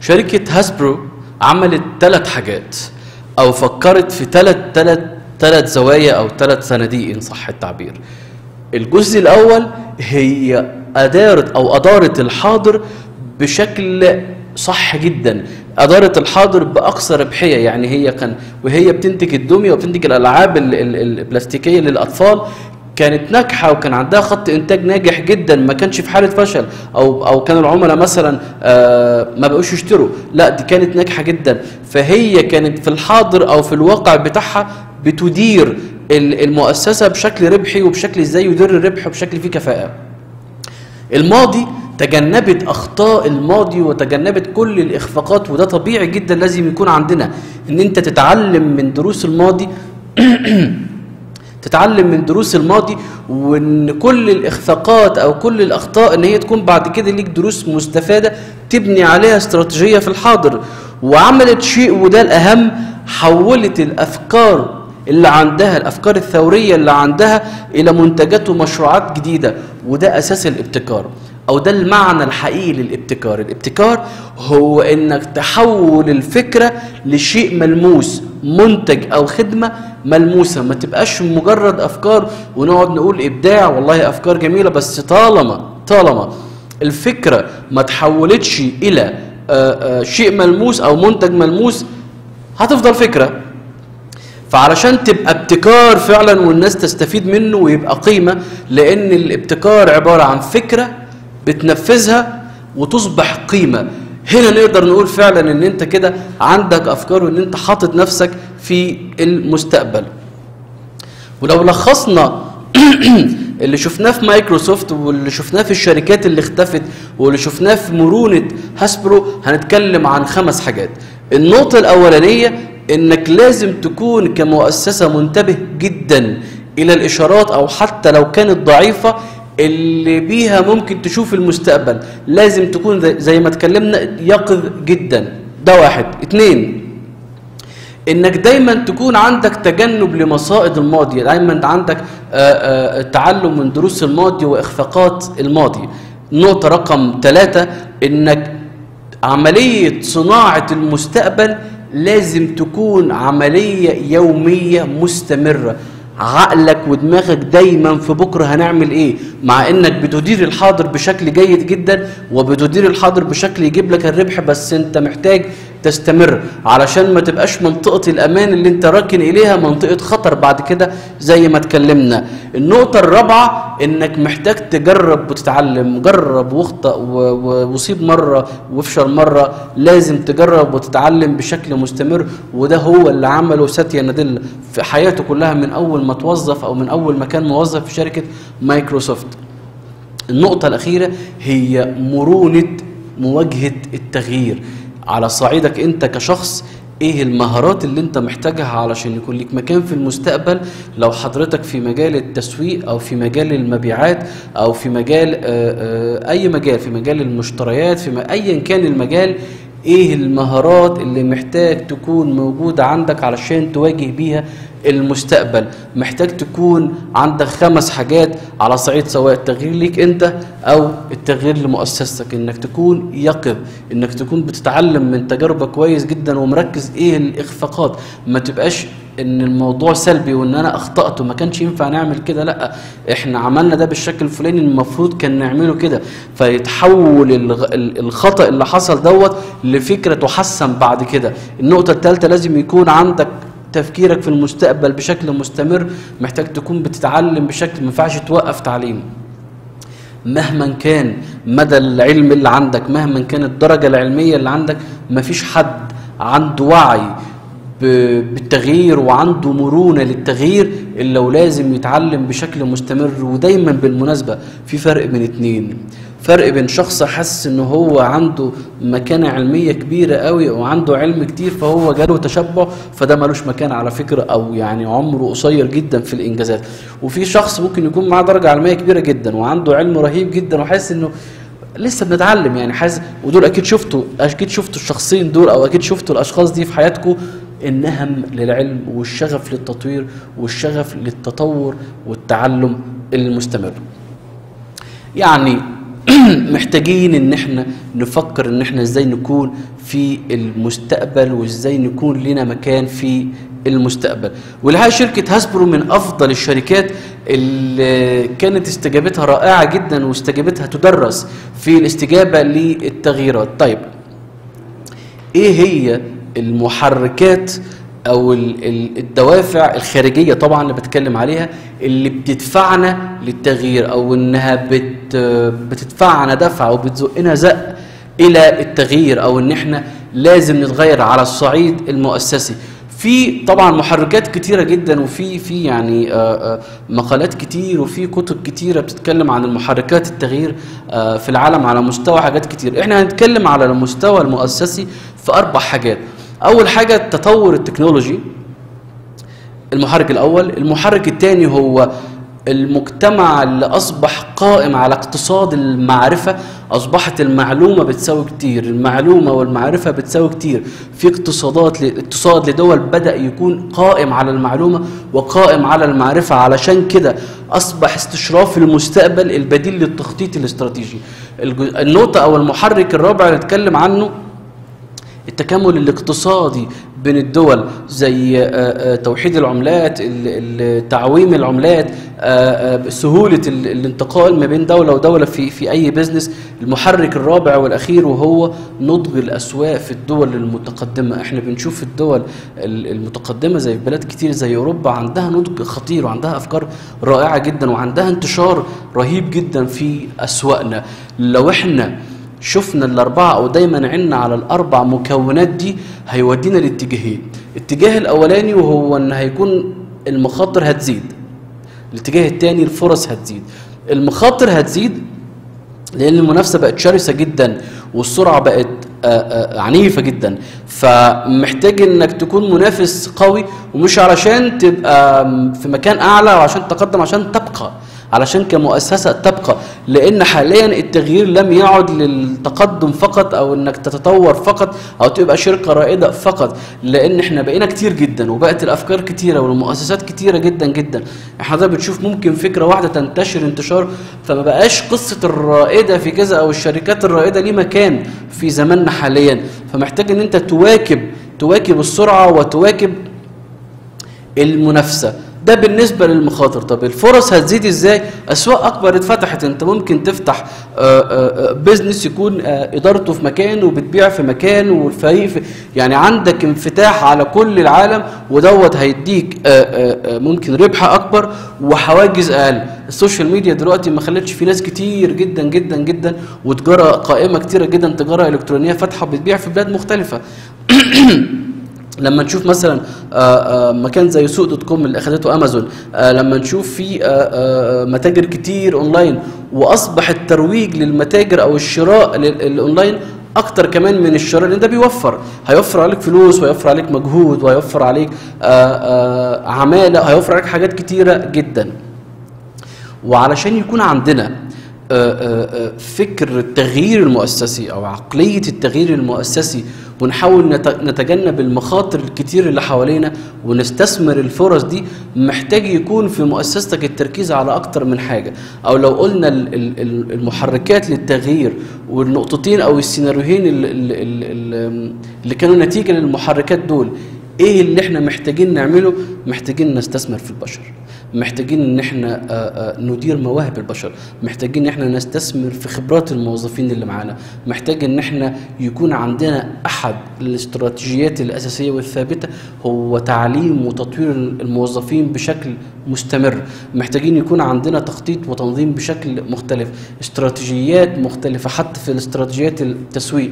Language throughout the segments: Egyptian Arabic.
شركه هاسبرو عملت ثلاث حاجات او فكرت في ثلاث ثلاث ثلاث زوايا او ثلاث صناديق ان صح التعبير الجزء الاول هي ادارت او ادارت الحاضر بشكل صح جدا ادارت الحاضر باقصى ربحيه يعني هي كان وهي بتنتج الدميه وبتنتج الالعاب ال- ال- البلاستيكيه للاطفال كانت ناجحه وكان عندها خط انتاج ناجح جدا ما كانش في حاله فشل او او كان العملاء مثلا آه، ما بقوش يشتروا لا دي كانت ناجحه جدا فهي كانت في الحاضر او في الواقع بتاعها بتدير ال- المؤسسه بشكل ربحي وبشكل ازاي يدير الربح وبشكل فيه كفاءه الماضي تجنبت اخطاء الماضي وتجنبت كل الاخفاقات وده طبيعي جدا لازم يكون عندنا ان انت تتعلم من دروس الماضي تتعلم من دروس الماضي وان كل الاخفاقات او كل الاخطاء ان هي تكون بعد كده ليك دروس مستفاده تبني عليها استراتيجيه في الحاضر وعملت شيء وده الاهم حولت الافكار اللي عندها الافكار الثوريه اللي عندها الى منتجات ومشروعات جديده وده اساس الابتكار او ده المعنى الحقيقي للابتكار الابتكار هو انك تحول الفكره لشيء ملموس منتج او خدمه ملموسه ما تبقاش مجرد افكار ونقعد نقول ابداع والله افكار جميله بس طالما طالما الفكره ما تحولتش الى آه، آه، شيء ملموس او منتج ملموس هتفضل فكره فعلشان تبقى ابتكار فعلا والناس تستفيد منه ويبقى قيمه لان الابتكار عباره عن فكره بتنفذها وتصبح قيمه هنا نقدر نقول فعلا ان انت كده عندك افكار وان انت حاطط نفسك في المستقبل ولو لخصنا اللي شفناه في مايكروسوفت واللي شفناه في الشركات اللي اختفت واللي شفناه في مرونة هاسبرو هنتكلم عن خمس حاجات النقطة الأولانية إنك لازم تكون كمؤسسة منتبه جدا إلى الإشارات أو حتى لو كانت ضعيفة اللي بيها ممكن تشوف المستقبل لازم تكون زي- زي ما اتكلمنا يقظ جدا ده واحد اتنين انك دايما تكون عندك تجنب لمصائد الماضي دايما عندك آه، آه، تعلم من دروس الماضي واخفاقات الماضي نقطة رقم ثلاثة انك عملية صناعة المستقبل لازم تكون عملية يومية مستمرة عقلك ودماغك دايما في بكره هنعمل ايه مع انك بتدير الحاضر بشكل جيد جدا وبتدير الحاضر بشكل يجيب لك الربح بس انت محتاج تستمر علشان ما تبقاش منطقة الأمان اللي أنت راكن إليها منطقة خطر بعد كده زي ما اتكلمنا النقطة الرابعة إنك محتاج تجرب وتتعلم جرب واخطأ و- و- وصيب مرة وافشل مرة لازم تجرب وتتعلم بشكل مستمر وده هو اللي عمله ساتيا ناديلا في حياته كلها من أول ما توظف أو من أول ما كان موظف في شركة مايكروسوفت النقطة الأخيرة هي مرونة مواجهة التغيير على صعيدك أنت كشخص ايه المهارات اللي انت محتاجها علشان يكون لك مكان في المستقبل لو حضرتك في مجال التسويق او في مجال المبيعات او في مجال آه، آه، اي مجال في مجال المشتريات في م- ايا كان المجال ايه المهارات اللي محتاج تكون موجودة عندك علشان تواجه بيها المستقبل محتاج تكون عندك خمس حاجات على صعيد سواء التغيير ليك انت او التغيير لمؤسستك انك تكون يقظ انك تكون بتتعلم من تجاربك كويس جدا ومركز ايه الاخفاقات ما تبقاش ان الموضوع سلبي وان انا اخطات وما كانش ينفع نعمل كده لا احنا عملنا ده بالشكل الفلاني المفروض كان نعمله كده فيتحول الغ- ال- الخطا اللي حصل دوت لفكره تحسن بعد كده النقطه الثالثه لازم يكون عندك تفكيرك في المستقبل بشكل مستمر محتاج تكون بتتعلم بشكل ما ينفعش توقف تعليم مهما كان مدى العلم اللي عندك مهما كانت الدرجة العلمية اللي عندك مفيش حد عنده وعي ب- بالتغيير وعنده مرونة للتغيير إلا ولازم يتعلم بشكل مستمر ودايما بالمناسبة في فرق بين اتنين فرق بين شخص حس ان هو عنده مكانة علمية كبيرة قوي وعنده علم كتير فهو جاله تشبع فده ملوش مكان على فكرة او يعني عمره قصير جدا في الانجازات وفي شخص ممكن يكون معاه درجة علمية كبيرة جدا وعنده علم رهيب جدا وحاسس انه لسه بنتعلم يعني حاسس ودول اكيد شفتوا اكيد شفتوا الشخصين دول او اكيد شفتوا الاشخاص دي في حياتكم النهم للعلم والشغف للتطوير والشغف للتطور والتعلم المستمر يعني محتاجين ان احنا نفكر ان احنا ازاي نكون في المستقبل وازاي نكون لنا مكان في المستقبل والحقيقه شركه هاسبرو من افضل الشركات اللي كانت استجابتها رائعه جدا واستجابتها تدرس في الاستجابه للتغييرات طيب ايه هي المحركات او ال- ال- الدوافع الخارجيه طبعا اللي بتكلم عليها اللي بتدفعنا للتغيير او انها بت بتدفعنا دفع وبتزقنا زق الى التغيير او ان احنا لازم نتغير على الصعيد المؤسسي في طبعا محركات كتيره جدا وفي في يعني آه، آه، مقالات كتير وفي كتب كتيره بتتكلم عن المحركات التغيير آه، في العالم على مستوى حاجات كتير احنا هنتكلم على المستوى المؤسسي في اربع حاجات اول حاجه التطور التكنولوجي المحرك الاول المحرك الثاني هو المجتمع اللي اصبح قائم على اقتصاد المعرفه اصبحت المعلومه بتساوي كتير المعلومه والمعرفه بتساوي كتير في اقتصادات اقتصاد لدول بدا يكون قائم على المعلومه وقائم على المعرفه علشان كده اصبح استشراف المستقبل البديل للتخطيط الاستراتيجي الج- النقطه او المحرك الرابع اللي نتكلم عنه التكامل الاقتصادي بين الدول زي آه، آه، توحيد العملات ال- ال- تعويم العملات آه، آه، سهولة ال- الانتقال ما بين دولة ودولة في في أي بزنس المحرك الرابع والأخير وهو نضج الأسواق في الدول المتقدمة احنا بنشوف الدول ال- المتقدمة زي بلاد كتير زي أوروبا عندها نضج خطير وعندها أفكار رائعة جدا وعندها انتشار رهيب جدا في أسواقنا لو احنا شفنا الأربعة أو دايما عنا على الأربع مكونات دي هيودينا لاتجاهين الاتجاه الأولاني وهو إن هيكون المخاطر هتزيد الاتجاه الثاني الفرص هتزيد المخاطر هتزيد لان المنافسه بقت شرسه جدا والسرعه بقت آه، آه، عنيفه جدا فمحتاج انك تكون منافس قوي ومش علشان تبقى في مكان اعلى وعشان تقدم عشان تبقى علشان كمؤسسه تبقى لان حاليا التغيير لم يعد للتقدم فقط او انك تتطور فقط او تبقى شركه رائده فقط لان احنا بقينا كتير جدا وبقت الافكار كتيره والمؤسسات كتيره جدا جدا احنا ده بتشوف ممكن فكره واحده تنتشر انتشار فما بقاش قصه الرائده في كذا او الشركات الرائده ليه مكان في زماننا حاليا فمحتاج ان انت تواكب تواكب السرعه وتواكب المنافسه ده بالنسبة للمخاطر طب الفرص هتزيد ازاي اسواق اكبر اتفتحت انت ممكن تفتح آه، آه، آه، بيزنس يكون آه، ادارته في مكان وبتبيع في مكان والفريق في يعني عندك انفتاح على كل العالم ودوت هيديك آه، آه، آه، ممكن ربح اكبر وحواجز اقل السوشيال ميديا دلوقتي ما خلتش في ناس كتير جدا جدا جدا وتجاره قائمه كتيره جدا تجاره الكترونيه فاتحه بتبيع في بلاد مختلفه لما نشوف مثلا آه، آه، مكان زي سوق دوت كوم اللي اخذته امازون آه، لما نشوف في آه، آه، متاجر كتير اونلاين واصبح الترويج للمتاجر او الشراء لل- الاونلاين اكتر كمان من الشراء لان ده بيوفر هيوفر عليك فلوس وهيوفر عليك مجهود وهيوفر عليك آه، آه، عماله هيوفر عليك حاجات كتيره جدا وعلشان يكون عندنا آه، آه، آه، فكر التغيير المؤسسي او عقليه التغيير المؤسسي ونحاول نت- نتجنب المخاطر الكتير اللي حوالينا ونستثمر الفرص دي محتاج يكون في مؤسستك التركيز على اكتر من حاجه او لو قلنا ال- ال- ال- المحركات للتغيير والنقطتين او السيناريوهين اللي, اللي, اللي كانوا نتيجه للمحركات دول ايه اللي احنا محتاجين نعمله محتاجين نستثمر في البشر محتاجين ان احنا آه، آه، ندير مواهب البشر محتاجين ان احنا نستثمر في خبرات الموظفين اللي معانا محتاج ان احنا يكون عندنا احد الاستراتيجيات الاساسيه والثابته هو تعليم وتطوير الموظفين بشكل مستمر محتاجين يكون عندنا تخطيط وتنظيم بشكل مختلف استراتيجيات مختلفه حتى في الاستراتيجيات التسويق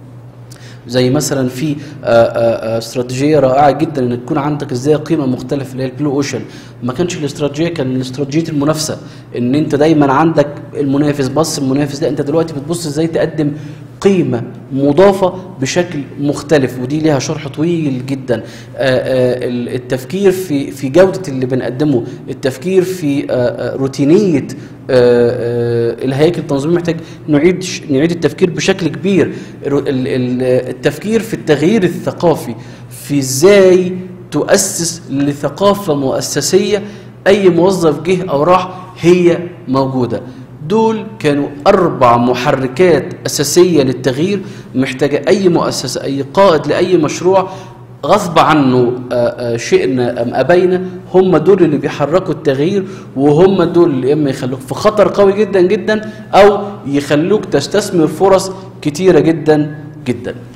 زي مثلا في آه، آه، آه، استراتيجيه رائعه جدا ان تكون عندك ازاي قيمه مختلفه اللي هي البلو اوشن ما كانش الاستراتيجيه كان استراتيجيه المنافسه ان انت دايما عندك المنافس بص المنافس لا انت دلوقتي بتبص ازاي تقدم قيمه مضافه بشكل مختلف ودي ليها شرح طويل جدا آه، آه، ال- التفكير في في جوده اللي بنقدمه التفكير في آه، آه، روتينيه آه، آه، الهياكل التنظيميه محتاج نعيد ش- نعيد التفكير بشكل كبير الرو- ال- ال- التفكير في التغيير الثقافي في ازاي تؤسس لثقافه مؤسسيه اي موظف جه او راح هي موجوده دول كانوا أربع محركات أساسية للتغيير محتاجة أي مؤسسة أي قائد لأي مشروع غصب عنه آه، آه، شئنا أم أبينا هم دول اللي بيحركوا التغيير وهم دول اللي إما يخلوك في خطر قوي جدا جدا أو يخلوك تستثمر فرص كتيرة جدا جدا